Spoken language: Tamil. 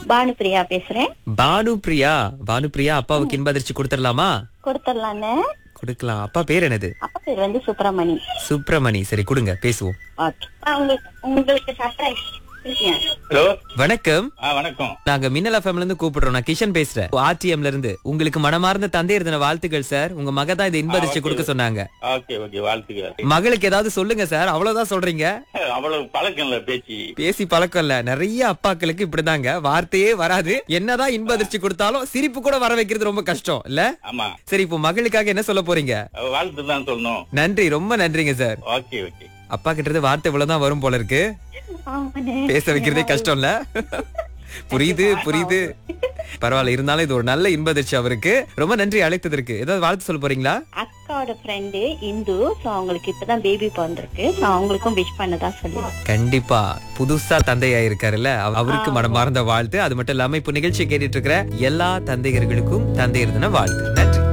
பானுப்பிரியா பேசுறேன் பானு பிரியா பானு பிரியா அப்பாவுக்கு இன்பதிர்ச்சி கொடுத்துடலாமா கொடுத்துடலான்னு கொடுக்கலாம் அப்பா பேர் என்னது அப்பா பேர் வந்து சுப்பிரமணி சுப்பிரமணி சரி கொடுங்க பேசுவோம் ஓகே உங்களுக்கு உங்களுக்கு சர்ப்ரைஸ் ஹலோ வணக்கம் ஆ வணக்கம் நாங்க மின்னல் எஃப்எம்ல இருந்து கூப்பிடுறோம் நான் கிஷன் பேசுறேன் ஆர்டிஎம்ல இருந்து உங்களுக்கு மனமார்ந்த தந்தையர் தின வாழ்த்துக்கள் சார் உங்க மக தான் இந்த இன்பதிர்ச்சி ஓகே. கொடுக்க சொன்னாங்க ஓகே ஓகே வாழ்த்துக்கள் மகளுக்கு ஏதாவது சொல்லுங்க சார் அவ்வளவுதான் சொல்றீங்க அவ்வளவு பழக்கம் இல்ல பேச்சு பேசி பழக்கம் இல்ல நிறைய அப்பாக்களுக்கு இப்படிதாங்க வார்த்தையே வராது என்னதான் இன்பதிர்ச்சி கொடுத்தாலும் சிரிப்பு கூட வர வைக்கிறது ரொம்ப கஷ்டம் இல்ல ஆமா சரி இப்போ மகளுக்காக என்ன சொல்ல போறீங்க வாழ்த்து தான் சொல்லணும் நன்றி ரொம்ப நன்றிங்க சார் ஓகே ஓகே அப்பா கிட்ட இருந்து வார்த்தை இவ்வளவுதான் வரும் போல இருக்கு பேச வைக்கிறதே கஷ்டம் இல்ல புரியுது புரியுது பரவாயில்ல இருந்தாலும் இது ஒரு நல்ல இன்பதிர்ச்சி அவருக்கு ரொம்ப நன்றி அழைத்ததற்கு ஏதாவது வாழ்த்து சொல்ல போறீங்களா அக்காவோட ஃப்ரெண்டு இந்து சோ அவங்களுக்கு இப்பதான் பேபி பிறந்திருக்கு சோ அவங்களுக்கும் விஷ் பண்ணதான் சொல்லி கண்டிப்பா புதுசா தந்தையா இருக்காருல்ல அவ- அவருக்கு மனமார்ந்த வாழ்த்து அது மட்டும் இல்லாம இப்ப நிகழ்ச்சி கேட்டுட்டு இருக்கிற எல்லா தந்தையர்களுக்கும் தந்தையர் தின வாழ்த்து நன்றி